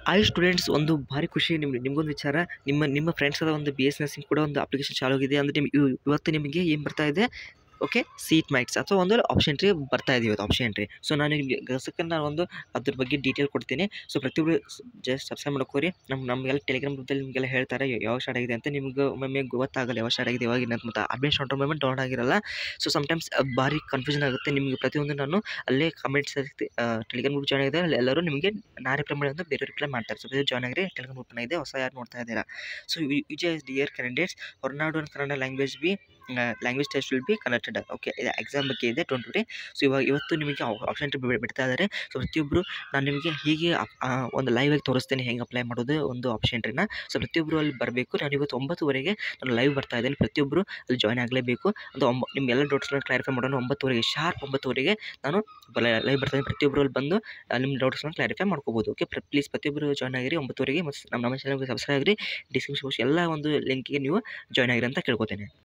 hi students ಒಂದು ಭಾರಿ ಖುಷಿ ನಿಮ್ಗೆ ನಿಮ್ಗೊಂದು ವಿಚಾರ ನಿಮ್ಮ ನಿಮ್ಮ ಫ್ರೆಂಡ್ಸ್ ಅದ ಒಂದು ಬಿ ಎಸ್ ನರ್ಸಿಂಗ್ ಕೂಡ ಒಂದು ಅಪ್ಲಿಕೇಶನ್ ಚಾಲು ಆಗಿದೆ ಅಂದರೆ ನಿಮ್ಗೆ ಇವ್- ಇವತ್ತು ನಿಮಗೆ ಏನು ಬರ್ತಾ ಇದೆ ಓಕೆ ಸೀಟ್ ಮೈಟ್ಸ್ ಅಥವಾ ಒಂದು ಆಪ್ಷನ್ ಎಂಟ್ರಿ ಬರ್ತಾ ಇದೆ ಇವತ್ತು ಆಪ್ಷನ್ ಎಂಟ್ರಿ ಸೊ ನಾನು ನಿಮಗೆ ಗಸಕ್ಕೆ ನಾನು ಒಂದು ಅದ್ರ ಬಗ್ಗೆ ಡೀಟೇಲ್ ಕೊಡ್ತೀನಿ ಸೊ ಪ್ರತಿಯೊಬ್ಬರು ಜಸ್ಟ್ ಸಬ್ಸ್ಕ್ರೈಬ್ ಮಾಡ್ಕೋರಿ ನಮ್ಮ ನಮಗೆಲ್ಲ ಟೆಲಿಗ್ರಾಮ್ ಗ್ರೂಪಲ್ಲಿ ನಿಮಗೆಲ್ಲ ಹೇಳ್ತಾರೆ ಯಾವಾಗ ಸ್ಟಾರ್ಟ್ ಆಗಿದೆ ಅಂತ ನಿಮ್ಗೆ ಒಮ್ಮೊಮ್ಮೆ ಗೊತ್ತಾಗಲ್ಲ ಯಾವಾಗ ಸ್ಟಾರ್ಟ್ ಆಗಿದೆ ಯಾವಾಗ ಅಂತ ಮತ್ತು ಅಡ್ಮಿಷನ್ ಸ್ಟಾರ್ಟ್ ಮೂಮೆಂಟ್ ಡೌನ್ ಆಗಿರಲ್ಲ ಸೊ ಸಮ್ಟೈಮ್ಸ್ ಭಾರಿ ಕನ್ಫ್ಯೂಷನ್ ಆಗುತ್ತೆ ನಿಮಗೆ ಪ್ರತಿಯೊಂದು ನಾನು ಅಲ್ಲೇ ಕಮೆಂಟ್ಸ್ ಟೆಲಿಗ್ರಾಮ್ ಗ್ರೂಪ್ ಜಾಯ್ನ್ ಆಗಿದೆ ಅಲ್ಲಿ ಎಲ್ಲರೂ ನಿಮಗೆ ನಾ ರಿಪ್ಲೈ ಮಾಡಿದ್ರೆ ಬೇರೆ ರಿಪ್ಲೈ ಮಾಡ್ತಾರೆ ಸೊ ಬೇರೆ ಜಾಯ್ನ್ ಆಗಿರಿ ಟೆಲಿಗ್ರಾಮ್ ಗ್ರೂಪ್ ಇದೆ ಹೊಸ ಯಾರು ನೋಡ್ತಾ ಇದ್ದೀರಾ so Vijay S dear candidates Horanadu and Kannada language B language test will be connected okay ಇದು ಎಕ್ಸಾಮ್ ಬಗ್ಗೆ ಇದೆ ಡೋಂಟ್ ವರಿ ಸೊ ಇವಾಗ ಇವತ್ತು ನಿಮಗೆ ಆಪ್ಷನ್ ಬಿಡ್ತಾ ಇದ್ದಾರೆ ಸೊ ಪ್ರತಿಯೊಬ್ಬರು ನಾನು ನಿಮಗೆ ಹೀಗೆ ಅಪ್- ಆ, ಒಂದು ಲೈವ್ ಆಗಿ ತೋರಿಸ್ತೇನೆ ಹೆಂಗೆ ಅಪ್ಲೈ ಮಾಡೋದು ಒಂದು ಆಪ್ಷನ್ ಎಂಟ್ರಿನ ಸೊ ಪ್ರತಿಯೊಬ್ಬರು ಅಲ್ಲಿ ಬರಬೇಕು ನಾನು ಇವತ್ತು ಒಂಬತ್ತುವರೆಗೆ ನಾನು ಲೈವ್ ಬರ್ತಾ ಇದ್ದೇನೆ ಪ್ರತಿಯೊಬ್ಬರು ಅಲ್ಲಿ ಜಾಯ್ನ್ ಆಗಲೇಬೇಕು ಅಂತ ಒಂಬ ನಿಮ್ಗೆಲ್ಲ ಡೌಟ್ಸ್ನ ಕ್ಲಾರಿಫೈ ಮಾಡೋಣ ಒಂಬತ್ತುವರೆಗೆ ಶಾರ್ಪ್ ಒಂಬತ್ತುವರೆಗೆ ನಾನು ಲೈವ್ ಬರ್ತಾ ಇದ್ದೀನಿ ಪ್ರತಿಯೊಬ್ಬರು ಅಲ್ಲಿ ಬಂದು ಆ, ನಿಮ್ಮ ಡೌಟ್ಸ್ನ ಕ್ಲಾರಿಫೈ ಮಾಡ್ಕೋಬೋದು ಓಕೆ ಪ್ಲೀಸ್ ಪ್ರತಿಯೊಬ್ಬರು ಜಾಯ್ನ್ ಆಗಿರಿ ಒಂಬತ್ತುವರೆಗೆ ಮತ್ತು ನಮ್ಮ ನಮ್ಮ ಚಾನಲ್ಗೆ ಸಬ್ಸ್ಕ್ರೈಬ್ ಆಗಿರಿ ಡಿಸ್ಕ್ರಿಪ್ಷನ್ ಬಾಕ್ಸ್ ಎಲ್ಲ ಒಂದು ಲಿಂಕಿಗೆ ನೀವು ಜಾಯ್ನ್ ಆಗಿರಿ ಅಂತ ಕೇಳ್ಕೊತೇನೆ